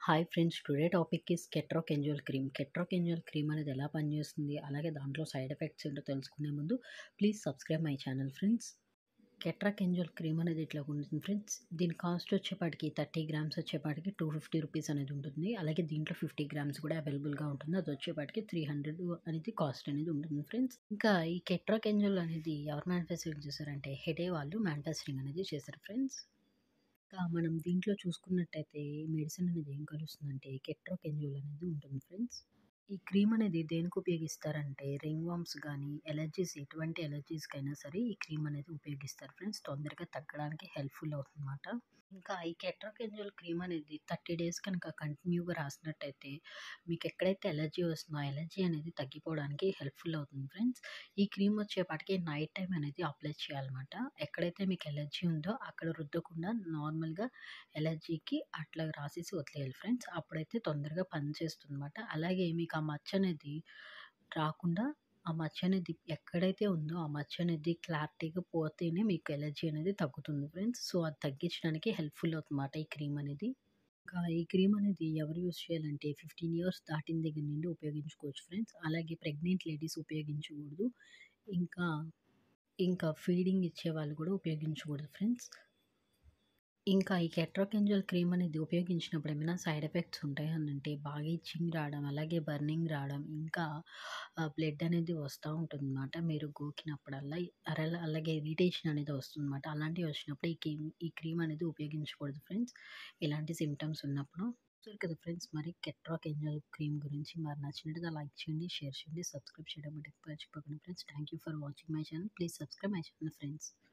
hi friends today topic is కెట్రాక్ ఎంజోల్ cream కెట్రాక్ ఎంజోల్ క్రీమ్ అనేది ఎలా పనిచేస్తుంది అలాగే దాంట్లో సైడ్ ఎఫెక్ట్స్ ఏంటో తెలుసుకునే ముందు please subscribe my channel friends కెట్రాక్ ఎంజోల్ క్రీమ్ అనేది ఇట్లా ఉంటుంది ఫ్రెండ్స్ దీని కాస్ట్ వచ్చేపాటికి థర్టీ గ్రామ్స్ వచ్చేపాటికి టూ ఫిఫ్టీ రూపీస్ అనేది ఉంటుంది అలాగే దీంట్లో ఫిఫ్టీ గ్రామ్స్ కూడా అవైలబుల్గా ఉంటుంది అది వచ్చేపాటికి త్రీ హండ్రెడ్ అనేది కాస్ట్ అనేది ఉంటుంది ఫ్రెండ్స్ ఇంకా ఈ కెట్రాక్ ఎంజోల్ అనేది ఎవరు మ్యానుఫ్యాక్చరింగ్ చేశారంటే హెడే వాళ్ళు మ్యానుఫ్యాక్చరింగ్ అనేది చేశారు ఫ్రెండ్స్ ఇంకా మనం దీంట్లో చూసుకున్నట్టయితే మెడిసిన్ అనేది ఏం కలుస్తుందంటే కెట్రాక్ ఎంజోల్ అనేది ఉంటుంది ఫ్రెండ్స్ ఈ క్రీమ్ అనేది దేనికి ఉపయోగిస్తారంటే రింగ్ వామ్స్ కానీ ఎలర్జీస్ ఎటువంటి ఎలర్జీస్కైనా సరే ఈ క్రీమ్ అనేది ఉపయోగిస్తారు ఫ్రెండ్స్ తొందరగా తగ్గడానికి హెల్ప్ఫుల్ అవుతుందన్నమాట ఇంకా ఈ కెట్రాక్ ఎంజోల్ క్రీమ్ అనేది థర్టీ డేస్ కనుక కంటిన్యూగా రాసినట్టయితే మీకు ఎక్కడైతే ఎలర్జీ వస్తుందో ఆ ఎలర్జీ అనేది తగ్గిపోవడానికి హెల్ప్ఫుల్ అవుతుంది ఫ్రెండ్స్ ఈ క్రీమ్ వచ్చేపాటికి నైట్ టైం అనేది అప్లై చేయాలన్నమాట ఎక్కడైతే మీకు ఎలర్జీ ఉందో అక్కడ రుద్దకుండా నార్మల్గా ఎలర్జీకి అట్లా రాసేసి వదిలేయాలి ఫ్రెండ్స్ అప్పుడైతే తొందరగా పనిచేస్తుంది అనమాట అలాగే మీకు ఆ మచ్చ అనేది రాకుండా ఆ మచ్చ అనేది ఎక్కడైతే ఉందో ఆ మచ్చ అనేది క్లారిటీగా పోతేనే మీకు ఎలర్జీ అనేది తగ్గుతుంది ఫ్రెండ్స్ సో అది తగ్గించడానికి హెల్ప్ఫుల్ అవుతుందన్నమాట ఈ క్రీమ్ అనేది ఇంకా ఈ క్రీమ్ అనేది ఎవరు యూస్ చేయాలంటే ఫిఫ్టీన్ ఇయర్స్ దాటిన దగ్గర నుండి ఉపయోగించుకోవచ్చు ఫ్రెండ్స్ అలాగే ప్రెగ్నెంట్ లేడీస్ ఉపయోగించకూడదు ఇంకా ఇంకా ఫీడింగ్ ఇచ్చే వాళ్ళు కూడా ఉపయోగించకూడదు ఫ్రెండ్స్ ఇంకా ఈ కెట్రాక్ ఎంజల్ క్రీమ్ అనేది ఉపయోగించినప్పుడు ఏమైనా సైడ్ ఎఫెక్ట్స్ ఉంటాయి అని అంటే బాగా ఇచ్చింగ్ రావడం అలాగే బర్నింగ్ రావడం ఇంకా బ్లడ్ అనేది వస్తూ ఉంటుంది అనమాట మీరు గోకినప్పుడల్లా అరలా అలాగే ఇరిటేషన్ అనేది వస్తుందన్నమాట అలాంటివి వచ్చినప్పుడు ఈ క్రీమ్ ఈ క్రీమ్ అనేది ఉపయోగించకూడదు ఫ్రెండ్స్ ఇలాంటి సిమ్టమ్స్ ఉన్నప్పుడు చూసారు కదా ఫ్రెండ్స్ మరి కెట్రాక్ ఎంజల్ క్రీమ్ గురించి మరి నచ్చినట్టుగా లైక్ చేయండి షేర్ చేయండి సబ్స్క్రైబ్ చేయడం మర్చిపోకండి friends thank you for watching my channel please subscribe my channel friends